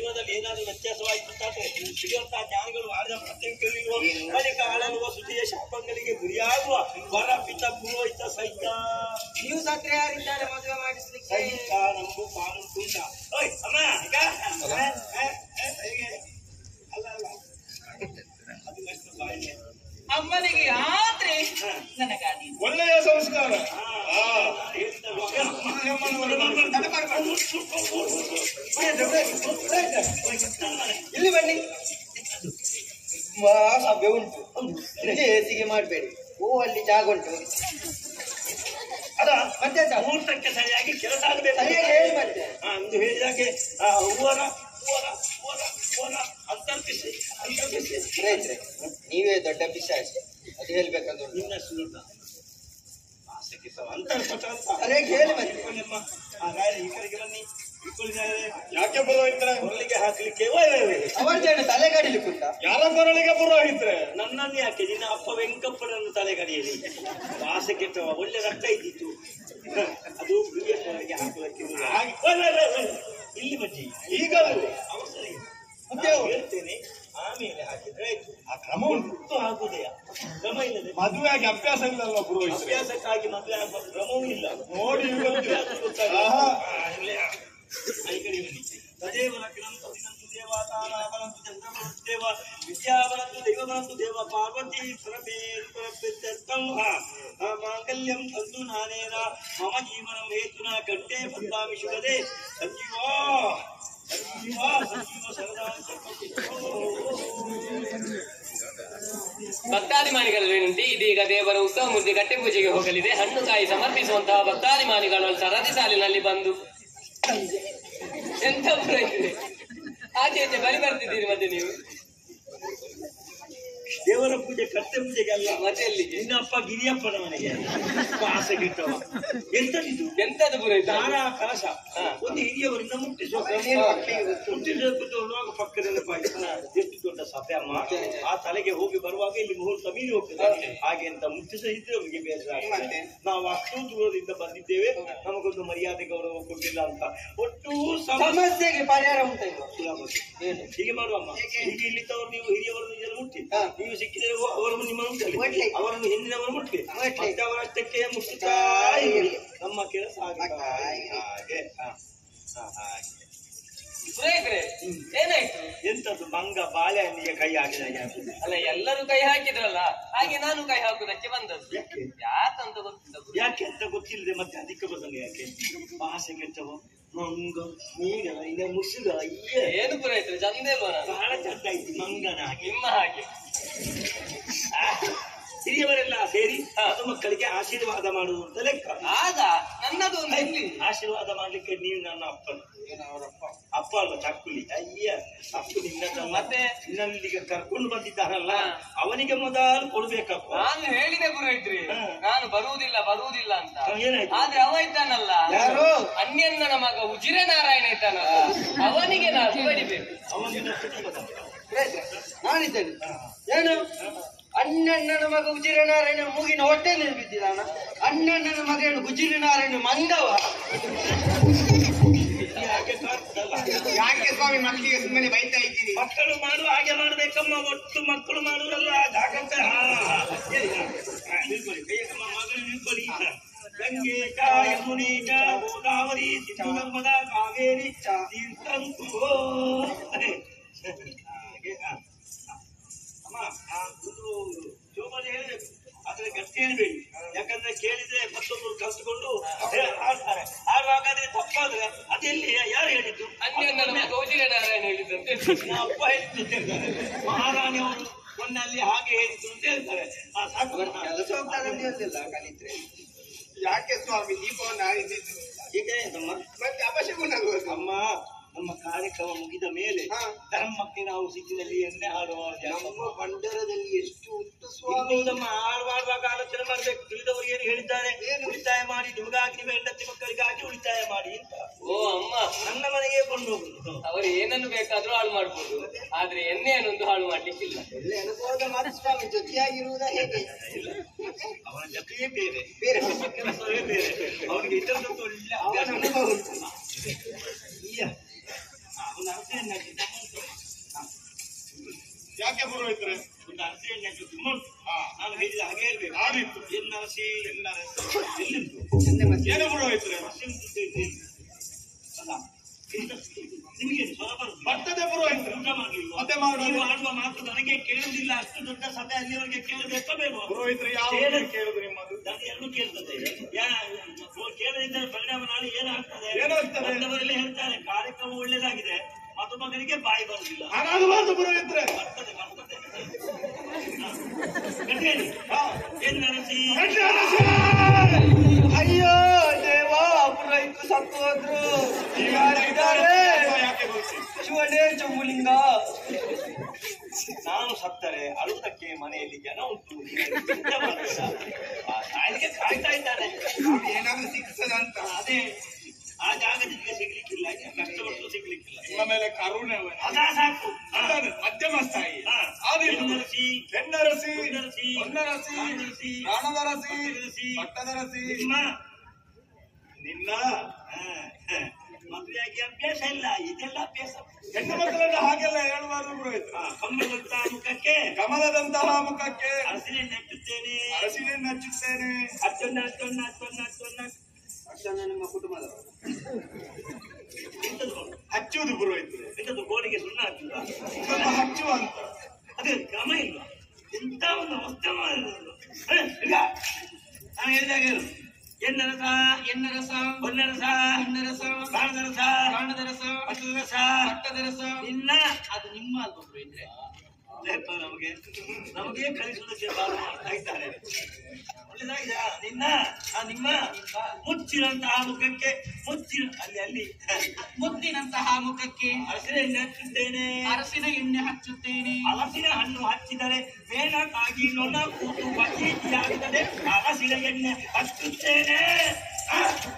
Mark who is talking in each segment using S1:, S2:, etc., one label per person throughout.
S1: ಜೀವನದಲ್ಲಿ ಏನಾದರೂ ವ್ಯತ್ಯಾಸವಾಯಿತು ಅಂತಾದ್ರೆ ಸಿಗುವಂತಹ ಜ್ಞಾನಿಗಳು ಆಡಿದ ಪ್ರತ್ಯೇಕವಿರುವ ಬಳಿಕ ಆಳಲುವ ಸುದ್ದಿಯ ಶಾಪಗಳಿಗೆ ಗುರಿಯಾಗುವ ವರ ಪಿತ ಪುರೋಹಿತ ಸಹಿತ
S2: ನೀವು ಸತ್ರ ಯಾರಿದ್ದಾರೆ ಮದುವೆ ಮಾಡಿಸ್ಲಿಕ್ಕೆ
S1: ಸಹಿತ ನಮಗೂ ಪಾಲು ತುಂಡ ಓಯ್ ಅಮ್ಮ ಈಗ ಹ? ಹ? ಹ? ಹೇಗೆ? ಅಲ್ಲ ಅಲ್ಲ ಅದು ಎಷ್ಟು ಬಾಯಿಲೆ
S2: ಅಮ್ಮನಿಗೆ ಆದ್ರೆ ನನಗಾದಿ
S3: ಒಳ್ಳೆಯ ಸಂಸ್ಕಾರ
S1: ಆ, ಹೇಳಿದ್ದಲ್ವಾ?
S2: ಇಲ್ಲಿ ಬನ್ನಿ ತುಂಬಾ ಸಭೆ ಉಂಟು ಇಲ್ಲಿ ಹೇಸಿಗೆ ಮಾಡಬೇಡಿ ಓ ಅಲ್ಲಿ ಜಾಗ ಉಂಟು ಹೋಗಿ.
S1: ಅದ
S2: ಮತ್ತೆ ಸಹ
S1: ಮುಹೂರ್ತಕ್ಕೆ ಸರಿಯಾಗಿ ಕೆಲಸ ಆಗಬೇಕು
S2: ಸರಿಯಾಗಿ ಹೇಳಿ ಮತ್ತೆ
S1: ಆ, ಅಂದು ಹೇಳಿದಾಗೆ ಆ, ಹೂವರ ಹೂವರ ಹೂವರ ಹೂವರ ಅಂತರ್ಪಿಸಿ ಅಂತರ್ಪಿಸಿ
S2: ರೈತ್ರೆ ನೀವೇ ದೊಡ್ಡ ಪಿಶಾಚಿ ಅದು ಹೇಳ್ಬೇಕಂದ್ರೆ
S1: ನಿನ್ನಷ್ಟು ದೊಡ್ಡ ಆಸೆಗೆ ಸಹ ಅಂತರ್ಪಟ ಅಂತ
S2: ಸರಿಯಾಗಿ ಹೇಳಿ ಮತ್ತೆ
S1: ಇಟ್ಕೊಳ್ಳಿಯಮ್ಮ. ಆ ಗಾಳಿ ಈ ಕಡೆಗೆ ಬನ್ನಿ ಇಟ್ಕೊಳ್ಳಿದ್ದಾರೆ
S3: ಯಾಕೆ ಪುರೋಹಿತ್ರೆ
S1: ಹೊರಲಿಗೆ ಹಾಕ್ಲಿಕ್ಕೆ ಓಯ್ ಓಯ್ ಓಯ್.
S2: ಅವರ ಜನ ತಲೆ ಕಡಿಲಿಕ್ಕುಂಟ
S3: ಯಾರ ಕೊರಳಿಗೆ ಪುರೋಹಿತ್ರೆ
S1: ನನ್ನನ್ನು ಯಾಕೆ ನಿನ್ನ ಅಪ್ಪ ವೆಂಕಪ್ಪನನ್ನು ತಲೆಗಡಿಯಲ್ಲಿ ಆಸೆ ಕೆಟ್ಟವ ಒಳ್ಳೆ ರಕ್ತ ಇದ್ದಿತ್ತು ಹ, ಅದು ಬಿಳಿಯಪ್ಪನಿಗೆ ಹಾಕುವುದಕ್ಕೆ ಇರುವುದು.
S3: ಹಾಗೆ.
S1: ಓಯ್ ಓಯ್ ಓಯ್ ಓಯ್. ಇಲ್ಲಿ ಬಜ್ಜಿ
S3: ಈಗಲೂ
S1: ಅವಸರ ಇಲ್ಲ.
S2: ಮತ್ತೆ
S1: ನಾನು ಹೇಳ್ತೇನೆ ಆಮೇಲೆ ಹಾಕಿದ್ರೆ ಆಯ್ತು
S3: ಆ ಕ್ರಮ ಉಂಟು
S1: ಮುತ್ತು ಹಾಕುದೆಯ ಕ್ರಮ ಇಲ್ಲದೆ
S3: ಮದುವೆಯಾಗಿ ಅಭ್ಯಾಸ ಇಲ್ಲಲ್ವ ಪುರೋಹಿತ್ರೆ
S1: ಅಭ್ಯಾಸಕ್ಕಾಗಿ ಮದುವೆ ಆಗುವ ಕ್ರಮವೂ ಇಲ್ಲ
S3: ನೋಡಿ
S1: ಮದುವೆ ಆದ್ರೂ ಗೊತ್ತಾಗಲ್ಲ.
S3: ಆಹಾ.
S1: ಆ, ಇಲ್ಲೇ ಆ. ಆ, ಈ ಕಡೆ ಬನ್ನಿ. ತದೇವ ಲಗ್ನಂತು ದಿನಂತು ದೇವ ತಾರಾಬಲಂತು ಚಂದ್ರಬಲಂತು ದೇವ ವಿದ್ಯಾಬಲಂತು ದೈವಬಲಂತು ದೇವ ಪಾರ್ವತಿ ಪರಮೇಶ್ವರಂ ಮಾಂಗಲ್ಯಂ ತಂತು ನಾನೇನ ಮಮ ಜೀವನಂ ಹೇತುನ ಕಂಠೆ ಬದ್ಧಾಮಿ ಶುಭದೆ ಸಂಜೀವ ಸಂಜೀವ ಸಂಜೀವ ಸರದಾ
S4: ಭಕ್ತಾದಿಮಾನಿಗಳ ವಿನಂತಿ ಇದೀಗ ದೇವರ ಉತ್ಸವ ಮೂರ್ತಿ ಗಟ್ಟೆ ಪೂಜೆಗೆ ಹೋಗಲಿದೆ ಹಣ್ಣು ಕಾಯಿ ಸಮರ್ಪಿಸುವಂತಹ ಭಕ್ತಾದಿಮಾನಿಗಳು ಸರದಿ ಸಾಲಿನಲ್ಲಿ ಬಂದು ಎಂತ ಪುರೋಹಿತರೆ? ಆಚೆ ಈಚೆ ಬರಿ ಬರ್ತಿದ್ದೀರಿ ಮತ್ತೆ ನೀವು
S1: ದೇವರ ಪೂಜೆ ಕಟ್ಟೆ ಪೂಜೆಗೆ ಅಲ್ಲ
S4: ಮತ್ತೆ ಎಲ್ಲಿ
S1: ನಿನ್ನ ಅಪ್ಪ ಗಿರಿಯಪ್ಪನ ಮನೆಗೆ ಅಪ್ಪ ಆಸೆ ಗಿಟ್ಟವ ಎಂತದಿದು
S4: ಎಂತದು ಪುರೋಹಿತ
S1: ದಾರ ಕಲಶ ಒಂದು ಹಿರಿಯವರಿಂದ ಮುಟ್ಟಿಸುವ ಮುಟ್ಟಿಸಬೇಕು ನೋಡುವಾಗ ಪಕ್ಕದಲ್ಲಿ ಪಾಯಿ ಎಷ್ಟು ದೊಡ್ಡ ಸಭೆ ಅಮ್ಮ ಆ ತಲೆಗೆ ಹೋಗಿ ಬರುವಾಗ ಇಲ್ಲಿ ಮುಹೂರ್ತ ಮೀರಿ ಹೋಗ್ತದೆ ಹಾಗೆ ಅಂತ ಮುಟ್ಟಿಸದಿದ್ರೆ ಅವರಿಗೆ ಬೇಸರ ಆಗ್ತದೆ ನಾವು ಅಷ್ಟು ದೂರದಿಂದ ಬಂದಿದ್ದೇವೆ ನಮಗೊಂದು ಮರ್ಯಾದೆ ಗೌರವ ಕೊಟ್ಟಿಲ್ಲ ಅಂತ ಒಟ್ಟು ಸಮ
S2: ಸಮಸ್ಯೆಗೆ ಪರಿಹಾರ ಉಂಟ ಇಲ್ವಾ?
S1: ಸುಲಭ.
S2: ಏನು?
S1: ಹೀಗೆ ಮಾಡುವಮ್ಮ ಈಗ ಇಲ್ಲಿದ್ದವರು ನೀವು ಹಿರಿಯವರನ್ನು ಇದನ್ನು ಮುಟ್ಟಿ
S2: ಹಾ.
S1: ನೀವು ಸಿಕ್ಕಿದರೆ ಅವರನ್ನು ನಿಮ್ಮನ್ನು ಮುಟ್ಟಲಿ
S2: ಮುಟ್ಲಿ.
S1: ಅವರನ್ನು ಹಿಂದಿನವರು ಮುಟ್ಲಿ
S2: ಮುಟ್ಲಿ.
S1: ಮತ್ತೆ ಅವರಷ್ಟಕ್ಕೆ ಮುಟ್ಟುತ್ತಾ ಇರಿ. ನಮ್ಮ ಕೆಲಸ ಆಗುತ್ತಾ ಇದೆ. ಹಾಗೆ ಹಾ. ಹಾ, ಹಾಗೆ
S4: ಪುರೋಹಿತರೆ ಏನಾಯ್ತು
S1: ಎಂತದ್ದು ಮಂಗ ಬಾಳೆಹಣ್ಣಿಗೆ ಕೈ ಹಾಕಿದಾಗ ಆಗ್ತದೆ.
S4: ಅಲ್ಲ ಎಲ್ಲರೂ ಕೈ ಹಾಕಿದ್ರಲ್ಲ ಹಾಗೆ ನಾನು ಕೈ ಹಾಕುದಕ್ಕೆ ಬಂದದ್ದು
S1: ಯಾಕೆ
S4: ಯಾಕಂತ ಗೊತ್ತಿಲ್ಲ ಪುರೋಹಿತರೆ.
S1: ಯಾಕೆ ಅಂತ ಗೊತ್ತಿಲ್ಲದೆ ಮತ್ತೆ ಅಧಿಕ ಪ್ರಸಂಗ ಯಾಕೆ ಭಾಷೆ ಕೆಟ್ಟವ ಮಂಗ ನೀಗಲ ಈಗ ಮುಸುಗ ಅಯ್ಯೇ
S4: ಏನು ಪುರೋಹಿತರೆ ಚಂದ ಇಲ್ವಾ ನಾನು
S1: ಬಹಳ ಚಂದ ಆಯ್ತು ಮಂಗನ ಹಾಗೆ
S4: ನಿಮ್ಮ ಹಾಗೆ
S1: ಹಿರಿಯವರೆಲ್ಲ ಸೇರಿ ಅದು ಮಕ್ಕಳಿಗೆ ಆಶೀರ್ವಾದ ಮಾಡುವುದು ಅಂತ ಲೆಕ್ಕ
S4: ಆಗ ನನ್ನದು ಒಂದು ಇರ್ಲಿ
S1: ಆಶೀರ್ವಾದ ಮಾಡ್ಲಿಕ್ಕೆ ನೀವು ನನ್ನ ಅಪ್ಪನ ಅಪ್ಪ ಅಲ್ವಾ ಚಕ್ಕುಲಿ ಅಯ್ಯ ಅಪ್ಪು ನಿನ್ನ ತಮ್ಮ.
S4: ಮತ್ತೆ?
S1: ನಿನ್ನಲ್ಲಿಗೆ ಕರ್ಕೊಂಡು ಬಂದಿದ್ದಾರಲ್ಲ
S4: ಹಾ.
S1: ಅವನಿಗೆ ಮೊದಲು ಕೊಡ್ಬೇಕಪ್ಪ
S4: ನಾನು ಹೇಳಿದೆ ಪುರೋಹಿತ್ರಿ
S1: ಹಾ.
S4: ನಾನು ಬರುವುದಿಲ್ಲ ಬರುವುದಿಲ್ಲ ಅಂತ
S1: ಹಾ, ಏನಾಯ್ತು?
S4: ಆದ್ರೆ ಅವ ಇದ್ದಾನಲ್ಲ
S2: ಯಾರು?
S4: ಅನ್ಯಣ್ಣನ ಮಗ ಉಜಿರೆ ನಾರಾಯಣ ಇದ್ದಾನಲ್ಲ ಅವನಿಗೆ ನಾನು ಬಡಿಬೇಕು
S1: ಅವನಿಗೆ ಗೊತ್ತಿಲ್ಲದ.
S2: ರೈತ್ರೆ, ನಾನಿದ್ದೇನೆ ಏನು ಅಣ್ಣಣ್ಣನ ಮಗ ಉಜಿರನಾರಾಯಣ ಮೂಗಿನ ಹೊಟ್ಟೆಯಲ್ಲಿ ಬಿದ್ದಿದ್ದಾನ ಅಣ್ಣಣ್ಣನ ಮಗ ಏನು ಗುಜಿರನಾರಾಯಣ ಮಂಗವ
S1: ಯಾಕೆ ಕಾಡ್ತದಲ್ಲ?
S2: ಯಾಕೆ ಸ್ವಾಮಿ ಮಕ್ಕಳಿಗೆ ಸುಮ್ಮನೆ ಬೈತಾ ಇದ್ದೀರಿ
S1: ಮಕ್ಕಳು ಮಾಡುವ ಹಾಗೆ ಮಾಡ್ಬೇಕಮ್ಮ ಒಟ್ಟು ಮಕ್ಕಳು ಮಾಡುವುದಲ್ಲ ಜಾಗ್ರತೆ ಹಾ, ಹಾ. ಹೇಳಿ, ಹಾ. ಹಾ, ನಿಲ್ಕೊಳ್ಳಿ ಕೈಯಮ್ಮ ಮಗಳು ನಿಲ್ಕೊಳ್ಳಿ ಗಂಗೆ ಚ ಯಮುನೆ ಚ ಗೋದಾವರಿ ಸಿಂಧು ನರ್ಮದಾ ಕಾವೇರಿ ಚ ತೀರ್ಥಂತು ಅದೇ ಹಾಗೆ ಹಾ. ಅಮ್ಮ ಆ, ಒಂದು ಜೋಬಲ್ಲಿ ಹೇಳಬೇಕು ಆದ್ರೆ ಗಟ್ಟಿ ಹೇಳ್ಬೇಡಿ ಯಾಕಂದ್ರೆ ಕೇಳಿದ್ರೆ ಮತ್ತೊಬ್ಬರು ಕಲ್ತುಕೊಂಡು ಆಡ್ತಾರೆ ಆಡುವಾಗಾದ್ರೆ ತಪ್ಪಾದ್ರೆ ಅದೆಲ್ಲಿ ಯಾರು ಹೇಳಿದ್ದು
S4: ಅನ್ಯಣ್ಣನ ಮಗ ಉಜಿರೆ ನಾರಾಯಣ ಹೇಳಿದಂತೆ
S1: ನಮ್ಮ ಅಪ್ಪ ಹೇಳಿದ್ದು ಅಂತ ಹೇಳ್ತಾರೆ ಮಹಾರಾಣಿ ಅವರು ಮೊನ್ನೆ ಅಲ್ಲಿ ಹಾಗೆ ಹೇಳಿದ್ರು ಅಂತ ಹೇಳ್ತಾರೆ ಆ ಸಾಕು
S2: ಕೆಲಸ ಹೋಗ್ತಾರೆ ಅಂತ ಹೇಳ್ತಿಲ್ಲ ಕಲಿತ್ರೆ ಯಾಕೆ ಸ್ವಾಮಿ ದೀಪವನ್ನು ಆರಿಸಿದ್ದು
S1: ಈಗ ಎಂತಮ್ಮ
S2: ಮತ್ತೆ ಅಪಶಕುನಾಗುವುದು
S1: ಅಮ್ಮ ನಮ್ಮ ಕಾರ್ಯಕ್ರಮ ಮುಗಿದ ಮೇಲೆ
S2: ಹಾ.
S1: ಧರ್ಮಕ್ಕೆ ನಾವು ಸಿಕ್ಕಿದಲ್ಲಿ ಎಣ್ಣೆ ಹಾಡುವ
S2: ನಮ್ಮ ಪಂಡರದಲ್ಲಿ ಎಷ್ಟು ಉಂಟು ಸ್ವಾಮಿ
S1: ಇರ್ಬಹುದಮ್ಮ ಹಾಡುವಾಗ ಆಲೋಚನೆ ಮಾಡ್ಬೇಕು ತಿಳಿದವರು ಏನು ಹೇಳಿದ್ದಾರೆ ಉಳಿತಾಯ ಮಾಡಿ ನಿಮಗಾಗಿ ನಿಮ್ಮ ಹೆಂಡತಿ ಮಕ್ಕಳಿಗಾಗಿ ಉಳಿತಾಯ ಮಾಡಿ ಅಂತ
S4: ಓ ಅಮ್ಮ
S1: ನನ್ನ ಮನೆಗೆ ಕೊಂಡು ಹೋಗುದು
S4: ಅವರು ಏನನ್ನು ಬೇಕಾದ್ರೂ ಹಾಳು ಮಾಡ್ಬೋದು ಆದ್ರೆ ಎಣ್ಣೆಯನ್ನೊಂದು ಹಾಳು ಮಾಡ್ಲಿಕ್ಕಿಲ್ಲ
S2: ಒಳ್ಳೆ ಅನುಭವದ ಮಾತು ಸ್ವಾಮಿ ಜೊತೆಯಾಗಿರುವುದಾ ಹೇಗೆ
S1: ಅವನ ಜೊತೆಯೇ ಬೇರೆ
S2: ಬೇರೆ
S1: ಕೆಲಸವೇ ಬೇರೆ ಅವನಿಗೆ ಇದರದ್ದು ಒಳ್ಳೆ
S2: ಅವನ
S1: ಅಭ್ಯಾಸ
S2: ಅನುಭವ ಉಂಟು
S1: ಇಲ್ಲ. ಆ, ಒಂದು ಅರಸೆಯನ್ನು ಹಾಕಿದ್ದೆ
S3: ಯಾಕೆ ಪುರೋಹಿತ್ರೆ
S1: ಒಂದು ಅರಸೆಯನ್ನು ಹಾಕಿದ್ದು ಉಂಟು
S3: ಹಾ
S1: ನಾನು ಹೇಳಿದ ಹಾಗೆ ಹೇಳ್ಬೇಕು
S3: ಆದಿತ್ತು
S1: ಎನ್ನರಸಿ ಎಲ್ಲಿಂದು
S3: ಏನು ಪುರೋಹಿತ್ರೆ
S1: ಅಲ್ಲ ಇಂಥ- ನಿಮಗೆ ಸ್ವರ ಬರುದು
S3: ಬರ್ತದೆ ಪುರೋಹಿತ್ರೆ
S1: ಊಟ ಮಾಡ್ಲಿಲ್ವಾ?
S3: ಮತ್ತೆ ಮಾಡುವ
S1: ನೀವು ಆಡುವ ಮಾತು ನನಗೆ ಕೇಳುವುದಿಲ್ಲ ಅಷ್ಟು ದೊಡ್ಡ ಸಭೆ ಅಲ್ಲಿವರೆಗೆ ಕೇಳಬೇಕೋ ಬೇಡವಾ?
S3: ಪುರೋಹಿತ್ರೆ ಯಾವ
S1: ಕೇಳ-
S3: ಕೇಳುದು ನಿಮ್ಮದು
S1: ನಾನು ಎರಡು ಕೇಳ್ತದೆ ಯಾ ಕೇಳದಿದ್ದರೆ ಪರಿಣಾಮ ನಾಳೆ ಏನಾಗ್ತದೆ
S3: ಏನಾಗ್ತದೆ?
S1: ಬಂದವರೆಲ್ಲ ಹೇಳ್ತಾರೆ ಕಾರ್ಯಕ್ರಮ ಒಳ್ಳೇದಾಗಿದೆ ಮದುಮಗನಿಗೆ ಬಾಯಿ ಬರುದಿಲ್ಲ
S3: ಹಾಗಾಗಬಾರ್ದು ಪುರೋಹಿತ್ರೆ
S1: ಬರ್ತದೆ ಬರ್ತದೆ ಹಾ. ಗಟ್ಟಿಯಾಗಿ.
S3: ಹಾ.
S1: ಎನ್ನರಸಿ
S3: ಗಟ್ಟಿ ಅರಸಿ!
S2: ಅಯ್ಯೋ ದೇವಾ ಪುರೋಹಿತ ಸತ್ತು ಹೋದ್ರು
S3: ಈಗ
S2: ಯಾರಿದ್ದಾರೆ
S3: ಯಾಕೆ ಬರುತ್ತಿ
S2: ಶಿವನೇ ಚಂಬುಲಿಂಗ
S1: ನಾನು ಸತ್ತರೆ ಅಳುವುದಕ್ಕೆ ಮನೆಯಲ್ಲಿ ಜನ ಉಂಟು ನೀವು ಚಿಂತೆ ಮಾಡಬೇಡ. ಆ ಸಾಯಿಗೆ ಕಾಯ್ತಾ ಇದ್ದಾರೆ
S3: ಏನಾದ್ರೂ ಸಿಗ್ತದ ಅಂತ
S1: ಅದೇ ಆ ಜಾಗದಿಂದ ಸಿಗ್ಲಿಕ್ಕಿಲ್ಲ ಕಷ್ಟಪಟ್ಟು ಸಿಗ್ಲಿಕ್ಕಿಲ್ಲ
S3: ನಿಮ್ಮ ಮೇಲೆ ಕರುಣೆ ಅವನ.
S1: ಅದಾ ಸಾಕು ಹಾ.
S3: ಅದಾದ ಮಧ್ಯಮ ಸ್ಥಾಯಿ
S1: ಹಾ.
S3: ಆದಿತ್ತು
S1: ಎನ್ನರಸಿ
S3: ಹೆಣ್ಣರಸಿ
S1: ಹೊನ್ನರಸಿ,
S3: ಹೊನ್ನರಸಿ
S1: ಪ್ರಾಣರಸಿ,
S3: ಪ್ರಾಣದರಸಿ
S1: ಪಟ್ಟದರಸಿ,
S3: ಪಟ್ಟದರಸಿ
S1: ನಿಮ್ಮ
S3: ನಿನ್ನ
S1: ಹಾ, ಹಾ. ಮದುವೆಯಾಗಿ ಅಭ್ಯಾಸ ಇಲ್ಲ ಇದೆಲ್ಲ ಅಭ್ಯಾಸ
S3: ಹೆಣ್ಣು ಮಕ್ಕಳನ್ನ ಹಾಗೆಲ್ಲ ಹೇಳಬಾರ್ದು ಪುರೋಹಿತ್ರ
S1: ಹಾ, ಕಮ್ಮಲಂತ ಮುಖಕ್ಕೆ
S3: ಕಮಲದಂತಹ ಮುಖಕ್ಕೆ
S1: ಹಸಿರೆ ನೆಟ್ಟುತ್ತೇನೆ
S3: ಅರಸಿನ ಹಚ್ಚುತ್ತೇನೆ
S1: ಅಚ್ಚೊನ್ನ ಅಚ್ಚೊನ್ನ ಅಚ್ಚೊನ್ನ ಅಚ್ಚೊನ್ನ
S2: ಅಷ್ಟನ್ನ ನಿಮ್ಮ ಕುಟುಂಬದವರು
S1: ಎಂತದು
S3: ಹಚ್ಚುವುದು ಪುರೋಹಿತ್ರೆ
S1: ಎಂತದು ಗೋಡೆಗೆ ಸುಣ್ಣ ಹಾಕಿಲ್ಲ
S3: ಸ್ವಲ್ಪ ಹಚ್ಚುವ ಅಂತ
S1: ಅದೇ ಕ್ರಮ ಇಲ್ಲ ಎಂತ ಒಂದು ಉತ್ತಮ ಹ, ಈಗ ನಾನು ಹೇಳಿದಾಗ ಹೇಳು ಎನ್ನರಸ
S2: ಎನ್ನರಸ
S1: ಹೊನ್ನರಸ
S2: ಹೊನ್ನರಸ
S1: ಪ್ರಾಣದರಸ
S2: ಪ್ರಾಣದರಸ
S1: ಪಟ್ಟದರಸ
S2: ಪಟ್ಟದರಸ
S1: ನಿನ್ನ
S2: ಅದು ನಿಮ್ಮ ಅಲ್ವ ಪುರೋಹಿತ್ರೆ
S1: ಲೇಪ ನಮಗೆ ನಮಗೆ ಕಲಿಸುವುದಕ್ಕೆ ಬಾಳು ಮಾಡ್ತಾ ಇದ್ದಾರೆ ಒಳ್ಳೆದಾಗಿದೆ ನಿನ್ನ ಆ ನಿಮ್ಮ ಮುಚ್ಚಿರಂತಹ ಮುಖಕ್ಕೆ ಮುಚ್ಚಿರ ಅಲ್ಲಿ ಅಲ್ಲಿ
S2: ಮುದ್ದಿನಂತಹ ಮುಖಕ್ಕೆ
S1: ಹಸಿರೆ ಹಚ್ಚುತ್ತೇನೆ
S2: ಅರಸಿನ ಎಣ್ಣೆ ಹಚ್ಚುತ್ತೇನೆ
S1: ಹಲಸಿನ ಹಣ್ಣು ಹಚ್ಚಿದರೆ ಮೇಣಕ್ಕಾಗಿ ನೊಣ ಕೂತು ಬಚೀತಿಯಾಗುತ್ತದೆ ಹಲಸಿನ ಎಣ್ಣೆ ಹಚ್ಚುತ್ತೇನೆ ಆ.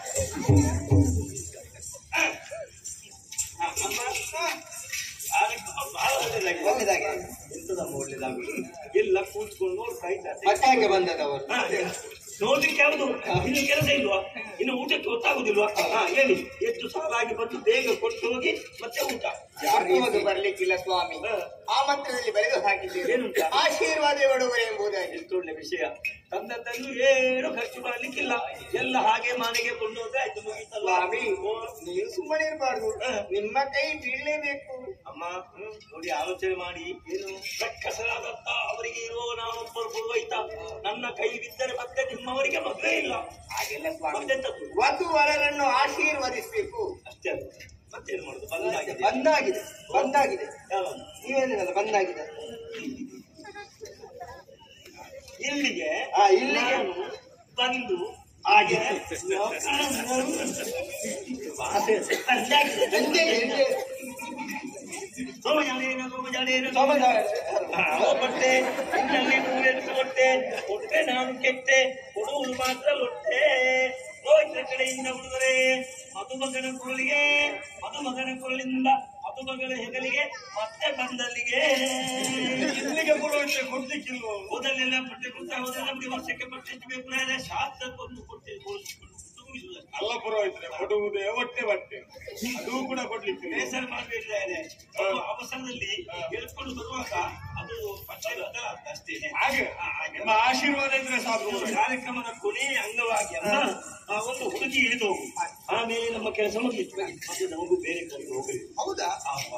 S1: ಆ. ಆ, ಅಮ್ಮ, ಆ. ಕಾರ್ಯಕ್ರಮ ಬಹಳ ಒಳ್ಳೆದಾಗಿದೆ.
S2: ಒಳ್ಳೆದಾಗಿದೆ.
S1: ಎಂತದಮ್ಮ ಒಳ್ಳೆದಾಗಿ ಎಲ್ಲ ಕೂತ್ಕೊಂಡು ನೋಡ್ತಾ ಇದ್ದಾರೆ
S2: ಮತ್ತೆ ಯಾಕೆ ಬಂದದವರು
S1: ಹಾ, ನೋಡ್ಲಿಕ್ಕೆ ಯಾವುದು ಇನ್ನು ಕೆಲಸ ಇಲ್ವಾ ಇನ್ನು ಊಟಕ್ಕೆ ಗೊತ್ತಾಗುದಿಲ್ವಾ ಹಾ ಹೇಳಿ ಎಷ್ಟು ಸಾಲಾಗಿ ಬಂದು ಬೇಗ ಕೊಟ್ಟು ಹೋಗಿ ಮತ್ತೆ ಊಟ
S5: ಯಾರಿಗೂ ಬರ್ಲಿಕ್ಕಿಲ್ಲ ಸ್ವಾಮಿ
S1: ಹಾ.
S5: ಆ ಮಂತ್ರದಲ್ಲಿ ಬರೆದು ಹಾಕಿದ್ದೇವೆ
S1: ಏನುಂಟ?
S5: ಆಶೀರ್ವಾದ ಒಡುವರೆ ಎಂಬುದಾಗಿ
S1: ಎಷ್ಟು ಒಳ್ಳೆ ವಿಷಯ ತಂದದ್ದನ್ನು ಏನು ಖರ್ಚು ಮಾಡ್ಲಿಕ್ಕಿಲ್ಲ ಎಲ್ಲ ಹಾಗೆ ಮನೆಗೆ ಕೊಂಡು ಹೋದ್ರೆ ಆಯ್ತು ಮುಗೀತಲ್ಲ
S5: ಸ್ವಾಮಿ ನೀವು ಸುಮ್ಮನೆ ಇರಬಾರ್ದು
S1: ಹಾ.
S5: ನಿಮ್ಮ ಕೈ ಬೀಳಲೇಬೇಕು
S1: ಅಮ್ಮ ಹ್ಮ್, ನೋಡಿ ಆಲೋಚನೆ ಮಾಡಿ ಏನು ಕಸರಾದತ್ತ ಅವರಿಗೆ ಇರುವ ನಾನೊಬ್ಬರು ಪುರೋಹಿತ ನನ್ನ ಕೈ ಬಿದ್ದರೆ ಮತ್ತೆ ನಿಮ್ಮವರಿಗೆ ಮದುವೆ ಇಲ್ಲ
S5: ಹಾಗೆಲ್ಲ ಸ್ವಾಮಿ
S1: ಮತ್ತೆಂತದ್ದು
S5: ವಧು ವರರನ್ನು ಆಶೀರ್ವದಿಸಬೇಕು
S1: ಅಷ್ಟೇ ಅದು ಮತ್ತೇನು ಮಾಡುದು ಬಂದಾಗಿದೆ
S2: ಬಂದಾಗಿದೆ ಬಂದಾಗಿದೆ
S1: ಯಾವಾಗ?
S2: ನೀವೇನಿರಲ್ಲ ಬಂದಾಗಿದೆ
S1: ಇಲ್ಲಿಗೆ
S2: ಆ, ಇಲ್ಲಿಗೆ.
S1: ನಾನು ಬಂದು ಹಾಗೆ ಭಾಷೆ ಬಂದಾಗಿದೆ. ಸೋಮಜಾಡೇನ ಸೋಮಜಾಡೇನ
S2: ಸೋಮಜಾಡ.
S1: ಕೊಟ್ಟೆ ಇನ್ನಲ್ಲಿ ನೂರೆಂಟು ಕೊಟ್ಟೆ ಕೊಟ್ಟೆ ನಾನು ಕೆಟ್ಟೆ ಕೊಡುವುದು ಮಾತ್ರ ಲೊಟ್ಟೆ ರೋಹಿತರ ಕಡೆಯಿಂದ ಹುಡುಗರೆ ಮಧುಮಗನ ಕುರಲಿಗೆ ಮಧುಮಗನ ಕುರಲಿಂದ ಮಧುಮಗಳ ಹೆಗಲಿಗೆ ಮತ್ತೆ ಬಂದಲ್ಲಿಗೆ
S3: ಇಲ್ಲಿಗೆ ಪುರೋಹಿತ್ರೆ ಕೊಡ್ಲಿಕ್ಕಿಲ್ವೋ
S1: ಹೋದಲ್ಲೆಲ್ಲ ಪಟ್ಟೆ ಕೊಡ್ತಾ ಹೋದ್ರೆ ನಮಗೆ ವರ್ಷಕ್ಕೆ ಪಟ್ಟೆ ಎಷ್ಟು ಬೇಕು ಅಂದ್ರೆ ಶಾಸ್ತ್ರಕ್ಕೊಂದು ಕೊಟ್ಟೆ ತುಂಬಿಸುವುದಕ್ಕೆ
S3: ಅಲ್ಲ ಪುರೋಹಿತ್ರೆ ಕೊಡುವುದೇ ಹೊಟ್ಟೆ ಬಟ್ಟೆ ಅದು ಕೂಡ ಕೊಡ್ಲಿಕ್ಕಿಲ್ಲ
S1: ಬೇಸರ ಮಾಡಬೇಕಿದ್ದಾರೆ ಅವಸರದಲ್ಲಿ ಹೇಳ್ಕೊಂಡು ಬರುವಾಗ ಅದು ಪಕ್ಷ ಅದ ಅಷ್ಟೇ
S3: ಹಾಗೆ
S1: ಹಾ, ಹಾಗೆ.
S3: ನಿಮ್ಮ ಆಶೀರ್ವಾದ ಇದ್ರೆ ಸಾಕು
S1: ಇದು ಕಾರ್ಯಕ್ರಮದ ಕೊನೆಯ ಅಂಗವಾಗಿ ಅಲ್ಲ ಆ ಒಂದು ಹುಡುಗಿ ಇಳಿದು ಹೋಗು ಆಮೇಲೆ ನಮ್ಮ ಕೆಲಸ ಮುಗಿತು ಮತ್ತೆ ನಮಗೂ ಬೇರೆ ಕಡೆಗೆ ಹೋಗಲಿ
S5: ಹೌದಾ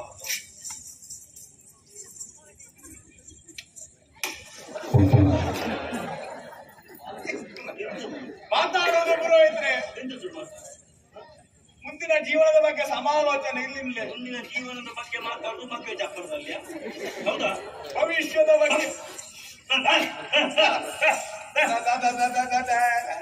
S3: ಮಾತಾಡೋದು ಪುರೋಹಿತ್ರೆ
S1: ಎಂತ ಸುಳ್ಳು
S3: ಮುಂದಿನ ಜೀವನದ ಬಗ್ಗೆ ಸಮಾಲೋಚನೆ ಇಲ್ಲಿಂದಲೇ
S1: ಮುಂದಿನ ಜೀವನದ ಬಗ್ಗೆ ಮಾತಾಡುದು ಮಕ್ಕಳ ಚಪ್ಪರದಲ್ಲಿ ಹೌದಾ
S3: ಭವಿಷ್ಯದ ಬಗ್ಗೆ ದ- ದ- ದ- ದ- ದ- ದ- ದ.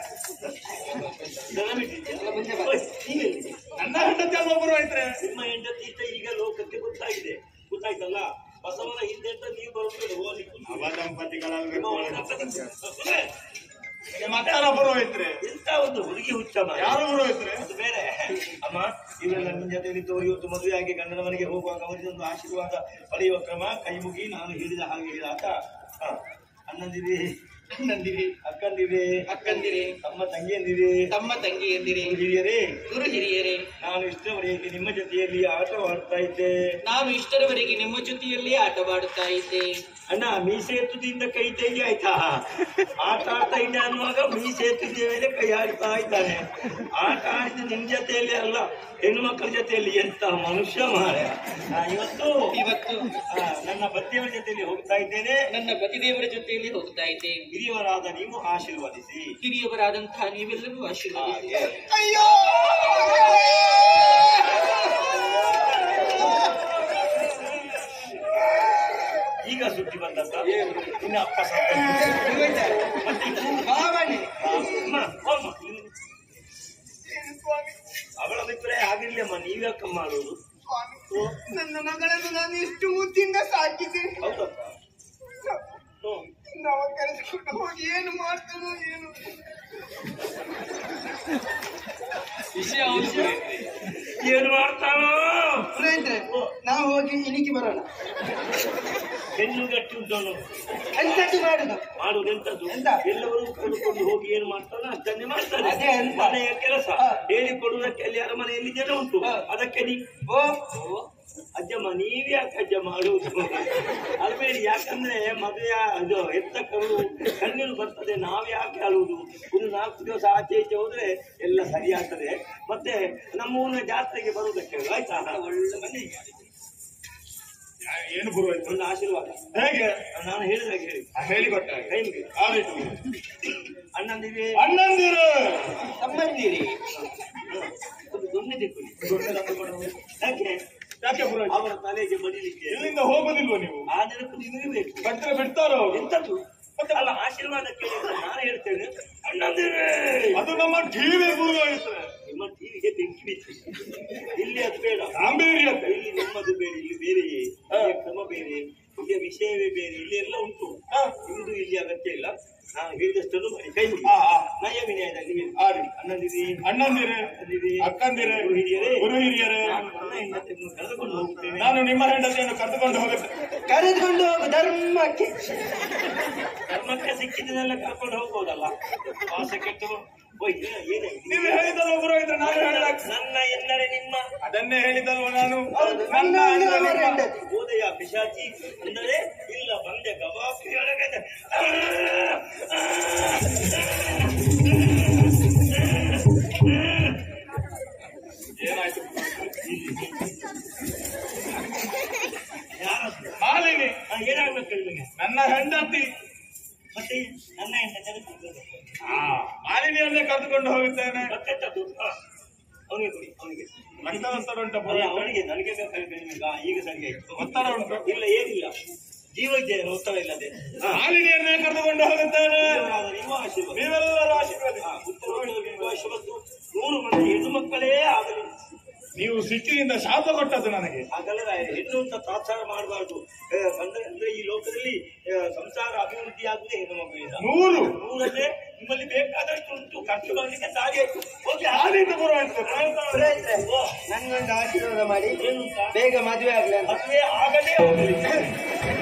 S1: ದನ ಬಿಟ್ಟಿದ್ಯಾ?
S2: ಮುಂದೆ ಬಾ.
S1: ಓಯ್, ನೀನ್ ಎಲ್ಲಿ?
S3: ನನ್ನ ಹೆಂಡತಿ ಅಲ್ವಾ ಪುರೋಹಿತ್ರೆ
S1: ನಿಮ್ಮ ಹೆಂಡತಿ ಇದ್ದ ಈಗ ಲೋಕಕ್ಕೆ ಗೊತ್ತಾಗಿದೆ ಗೊತ್ತಾಯ್ತಲ್ಲ ಬಸವನ ಹಿಂದೆ ಅಂತ ನೀವು ಬರೋದು ಹೋಗ್ಲಿಕ್ಕೆ
S3: ಅವ ದಂಪತಿಗಳಲ್ಲಿ
S1: ನಿಮ್ಮ ದಂಪತಿ- ಸುಮ್ನೆ.
S3: ಮತ್ತಾರ ಪುರೋಹಿತ್ರೆ
S1: ಎಂತ ಒಂದು ಹುಡುಗಿ ಹುಚ್ಚ ಮಾರ್ರೆ.
S3: ಯಾರು ಪುರೋಹಿತ್ರೆ
S1: ಅದು ಬೇರೆ ಅಮ್ಮ ಇವರೆಲ್ಲ ನಿನ್ನ ಜೊತೆಯಲ್ಲಿದ್ದವರು ಇವತ್ತು ಮದುವೆಯಾಗಿ ಗಂಡನ ಮನೆಗೆ ಹೋಗುವಾಗ ಅವರಿಗೆ ಒಂದು ಆಶೀರ್ವಾದ ಪಡೆಯುವ ಕ್ರಮ ಕೈ ಮುಗಿ ನಾನು ಹೇಳಿದ ಹಾಗೆ ಹೇಳಿದ ಆತ ಹ, ಅಣ್ಣಂದಿರಿ
S2: ಅಣ್ಣಂದಿರಿ
S1: ಅಕ್ಕಂದಿದೆ
S2: ಅಕ್ಕಂದಿರಿ
S1: ತಮ್ಮ ತಂಗಿಯಂದಿದೆ
S2: ತಮ್ಮ ತಂಗಿಯಂದಿರಿ
S1: ಹಿರಿಯರೇ
S2: ಗುರು ಹಿರಿಯರೇ
S1: ನಾನು ಇಷ್ಟವರೆಗೆ ನಿಮ್ಮ ಜೊತೆಯಲ್ಲಿ ಆಟವಾಡ್ತಾ ಇದ್ದೆ
S2: ನಾನು ಇಷ್ಟರವರೆಗೆ ನಿಮ್ಮ ಜೊತೆಯಲ್ಲಿ ಆಟವಾಡುತ್ತಾ ಇದ್ದೆ
S1: ಅಣ್ಣ ಮೀಸೆ ಎತ್ತುದಿಂದ ಕೈ ತೆಗಿ ಆಯ್ತಾ ಆಟ ಆಡ್ತಾ ಇದ್ದೆ ಅನ್ನುವಾಗ ಮೀಸೆ ಎತ್ತಿದ್ದ ಮೇಲೆ ಕೈ ಆಡ್ತಾ ಇದ್ದಾನೆ ಆಟ ಆಡಿದ ನಿಮ್ ಜೊತೆಯಲ್ಲಿ ಅಲ್ಲ ಹೆಣ್ಣು ಮಕ್ಕಳ ಜೊತೆಯಲ್ಲಿ ಎಂತ ಮನುಷ್ಯ ಮಾರ ಇವತ್ತು
S2: ಇವತ್ತು
S1: ಆ, ನನ್ನ ಪತಿಯವರ ಜೊತೆಯಲ್ಲಿ ಹೋಗ್ತಾ ಇದ್ದೇನೆ
S2: ನನ್ನ ಪತಿದೇವರ ಜೊತೆಯಲ್ಲಿ ಹೋಗ್ತಾ ಇದ್ದೆ
S1: ಹಿರಿಯವರಾದ ನೀವು ಆಶೀರ್ವದಿಸಿ
S2: ಹಿರಿಯವರಾದಂತಹ ನೀವೆಲ್ಲರೂ ಆಶೀರ್ವಾದ
S1: ಹಾಗೆ
S5: ಅಯ್ಯೋ
S1: ಈಗ ಸುದ್ದಿ ಬಂದದ್ದ ಇನ್ನು ಅಪ್ಪ ಸತ್ತ
S2: ಭಾವನೆ
S1: ಅಮ್ಮ, ಹೋಮ್ಮ.
S5: ಏನು ಸ್ವಾಮಿ
S1: ಅವಳ ಅಭಿಪ್ರಾಯ ಆಗಿರ್ಲಿ ಅಮ್ಮ ನೀವ್ಯಾಕ ಮಾಡೋದು
S5: ಸ್ವಾಮಿ ನನ್ನ ಮಗಳನ್ನು ನಾನು ಎಷ್ಟು ಮುದ್ದಿಂದ ಸಾಕಿದ್ದೆ
S1: ಹೌದಪ್ಪ ಹ್ಮ್.
S5: ನಾವು ಕರೆದುಕೊಂಡು ಹೋಗಿ ಏನು ಮಾಡ್ತಾನೋ ಏನು
S2: ವಿಷಯ ಹೌದು
S1: ಏನು ಮಾಡ್ತಾನೋ
S2: ಪುರೋಹಿತ್ರೆ ನಾವು ಹೋಗಿ ಇನಿಕಿ ಬರೋಣ
S1: ಹೆಣ್ಣು ಗಟ್ಟಿ ಉಂಟವನು
S2: ಎಂತದ್ದು ಮಾಡುದು
S1: ಮಾಡುವುದೆಂತದ್ದು
S2: ಎಂತ?
S1: ಎಲ್ಲವರು ಕರೆದುಕೊಂಡು ಹೋಗಿ ಏನು ಮಾಡ್ತಾನೆ ಅದನ್ನೇ ಮಾಡ್ತಾನೆ
S2: ಅದೇ ಎಂತ?
S1: ಮನೆಯ ಕೆಲಸ
S2: ಹಾ.
S1: ಹೇಳಿಕೊಡುವುದಕ್ಕೆ ಅಲ್ಲಿ ಅರಮನೆಯಲ್ಲಿ ಜನ ಉಂಟು
S2: ಹಾ.
S1: ಅದಕ್ಕೆ ನೀ
S2: ಓ
S1: ಓ, ಅಜ್ಜಮ್ಮ ನೀವ್ಯಾಕೆ ಅಜ್ಜ ಮಾಡುವುದು ಅಲ್ಬೇಡಿ ಯಾಕಂದ್ರೆ ಮದುವೆ ಇದು ಎತ್ತ ಕರು ಕಣ್ಣೀರು ಬರ್ತದೆ ನಾವ್ ಯಾಕೆ ಅಳುವುದು ಒಂದು ನಾಲ್ಕು ದಿವಸ ಆಚೆ ಈಚೆ ಹೋದ್ರೆ ಎಲ್ಲ ಸರಿ ಆಗ್ತದೆ ಮತ್ತೆ ನಮ್ಮ ಊರಿನ ಜಾತ್ರೆಗೆ ಬರುವುದಕ್ಕೆ ಹೇಳು, ಆಯ್ತಾ ಒಳ್ಳೆ ಬನ್ನಿ
S3: ಏನು ಪುರೋಹಿತ
S1: ಒಂದು ಆಶೀರ್ವಾದ
S3: ಹೇಗೆ
S1: ನಾನು ಹೇಳಿದಾಗ ಹೇಳಿ
S3: ಹೇಳಿಕೊಟ್ಟ
S1: ಕೈ ಮುಗಿ
S3: ಆದೀತು
S1: ಅಣ್ಣಂದಿಗೆ
S3: ಅಣ್ಣಂದಿರು
S2: ತಮ್ಮಂದಿರಿ
S1: ಒಂದು ದೊಣ್ಣೆ ತೆಕ್ಕೊಳ್ಳಿ ಯಾಕೆ
S3: ಯಾಕೆ ಪುರೋಹಿತ
S1: ಅವರ ತಲೆಗೆ ಬಡಿಲಿಕ್ಕೆ
S3: ಇಲ್ಲಿಂದ ಹೋಗೋದಿಲ್ವ ನೀವು
S1: ಆ ನೆನಪು ನಿಮಗೆ ಬೇಕು
S3: ಕಟ್ಟರೆ ಬಿಡ್ತಾರೋ ಅವರು
S1: ಎಂತದ್ದು ಮತ್ತೆ ಅಲ್ಲ ಆಶೀರ್ವಾದ ಕೇಳಿ ನಾನು ಹೇಳ್ತೇನೆ ಅಣ್ಣಂದಿರೇ
S3: ಅದು ನಮ್ಮ ಟಿವಿ ಪುರೋಹಿತ
S1: ನಿಮ್ಮ ಟಿವಿಗೆ ಬೆಂಕಿ ಬಿತ್ತು ಇಲ್ಲಿ ಅದು ಬೇಡ
S3: ಗಾಂಭೀರ್ಯತೆ
S1: ಇಲ್ಲಿ ನಮ್ಮದು ಬೇರೆ ಇಲ್ಲಿ ಬೇರೆಯೇ ಇಲ್ಲಿಯ ಕ್ರಮ ಬೇರೆ ಇಲ್ಲಿಯ ವಿಷಯವೇ ಬೇರೆ ಇಲ್ಲಿ ಎಲ್ಲ ಉಂಟು ನಿಮ್ದು ಇಲ್ಲಿ ಅಗತ್ಯ ಇಲ್ಲ ನಾನು ಹೇಳಿದಷ್ಟನ್ನು ಮಾಡಿ ಕೈ ಮುಗಿ
S3: ಹಾ, ಹಾ.
S1: ನಯ ವಿನಯದಲ್ಲಿ ಹೇಳಿ.
S3: ಆಡಿ
S1: ಅಣ್ಣಂದಿರಿ
S3: ಅಣ್ಣಂದಿರೇ
S1: ಅಣ್ಣಂದಿರಿ
S3: ಅಕ್ಕಂದಿರೇ
S1: ಗುರು ಹಿರಿಯರೇ
S3: ಗುರು ಹಿರಿಯರೇ
S1: ನಾನು ನನ್ನ ಹೆಂಡತಿಯನ್ನು ಕರೆದುಕೊಂಡು ಹೋಗುತ್ತೇನೆ
S3: ನಾನು ನಿಮ್ಮ ಹೆಂಡತಿಯನ್ನು ಕರೆದುಕೊಂಡು ಹೋಗುತ್ತೆ
S2: ಕರೆದುಕೊಂಡು ಹೋಗು ಧರ್ಮಕ್ಕೆ
S1: ಧರ್ಮಕ್ಕೆ ಸಿಕ್ಕಿದ್ದನ್ನೆಲ್ಲ ಕರ್ಕೊಂಡು ಹೋಗ್ಬೋದಲ್ಲ ವಾಸ ಕೆಟ್ಟು ಓಯ್ ಏನ- ಏನಾಯ್ತು?
S3: ನೀವು ಹೇಳಿದಲ್ವ ಪುರೋಹಿತ ನಾನು ಹೇಳಿದ
S1: ನನ್ನ ಎಂದರೆ ನಿಮ್ಮ
S3: ಅದನ್ನೇ ಹೇಳಿದಲ್ವ ನಾನು
S2: ಹೌದು,
S3: ನನ್ನ
S2: ನನ್ನ
S3: ಅಂದರೆ
S2: ಅವರ
S3: ನಿಮ್ಮ.
S2: ಹೆಂಡತಿ.
S1: ಬೋಧೆಯ ಪಿಶಾಚಿ ಅಂದರೆ ಇಲ್ಲ ಬಂದೆ ಗವಾಪಿಯೊಳಗೆ ಆ, ಆ,
S3: ಏನಾಯ್ತು
S1: ಯಾರದು?
S3: ಮಾಲಿನಿ
S1: ಆ, ಏನಾಗ್ಬೇಕು ನಿಮಗೆ
S3: ನನ್ನ ಹೆಂಡತಿ
S1: ಮತ್ತೆ ನನ್ನ ಹೆಂಡತಿ ಕೂತ್ಕೊಂಡು.
S3: ಆ, ಮಾಲಿನಿಯನ್ನೇ ಕರೆದುಕೊಂಡು ಹೋಗುತ್ತೇನೆ
S1: ಮತ್ತೆಂತದ್ದು? ಆ, ಅವನಿಗೆ ಕೊಡಿ ಅವನಿಗೆ
S3: ರಕ್ತದೊತ್ತಡ ಉಂಟ
S1: ಅಲ್ಲ ಅವನಿಗೆ ನನಗೆ ಬೇಕಾದ್ರೆ ನಿಮಗೆ ಆ, ಈಗ ಸರಿ ಆಯ್ತು
S3: ಒತ್ತಡ ಉಂಟು
S1: ಇಲ್ಲ ಏನಿಲ್ಲ ಜೀವಕ್ಕೆ ಒತ್ತಡ ಇಲ್ಲದೆ ಆ,
S3: ಮಾಲಿನಿಯನ್ನೇ ಕರೆದುಕೊಂಡು ಹೋಗುತ್ತೇನೆ
S1: ದೇವರಾದ ನಿಮ್ಮ ಆಶೀರ್ವಾದ
S3: ನೀವೆಲ್ಲರೂ ಆಶೀರ್ವಾದ
S1: ಆ, ಉತ್ತರವಾಣಿಯವರಿಗೆ ವಿಶ್ವಾಸ ಮತ್ತು ನೂರು ಮಂದಿ ಹೆಣ್ಣು ಮಕ್ಕಳೇ ಆಗಲಿ
S3: ನೀವು ಸಿಟ್ಟಿನಿಂದ ಶಾಪ ಕೊಟ್ಟದ್ದು ನನಗೆ
S1: ಹಾಗಲ್ಲ ಹೆಣ್ಣು ಅಂತ ತಾತ್ಸಾರ ಮಾಡಬಾರ್ದು ಅಂದ್ರೆ ಅಂದ್ರೆ ಈ ಲೋಕದಲ್ಲಿ ಆ, ಸಂಸಾರ ಅಭಿವೃದ್ಧಿ ಆಗುದೇ ಹೆಣ್ಣು ಮಗುವಿಂದ
S3: ನೂರು
S1: ನೂರಲ್ಲೇ ನಿಮ್ಮಲ್ಲಿ ಬೇಕಾದಷ್ಟು ಉಂಟು ಖರ್ಚು ಮಾಡಲಿಕ್ಕೆ ದಾರಿ ಆಯ್ತು ಹೋಗಿ
S3: ಆದೀತು ಪುರೋಹಿತ
S2: ಪುರೋಹಿತ್ರೆ, ನನ್ನೊಂದು ಆಶೀರ್ವಾದ ಮಾಡಿ
S1: ಏನು ಅಂತ
S2: ಬೇಗ ಮದುವೆ ಆಗ್ಲಿ ಅಂತ
S1: ಮದುವೆ ಆಗಲೇ ಆಗಲಿ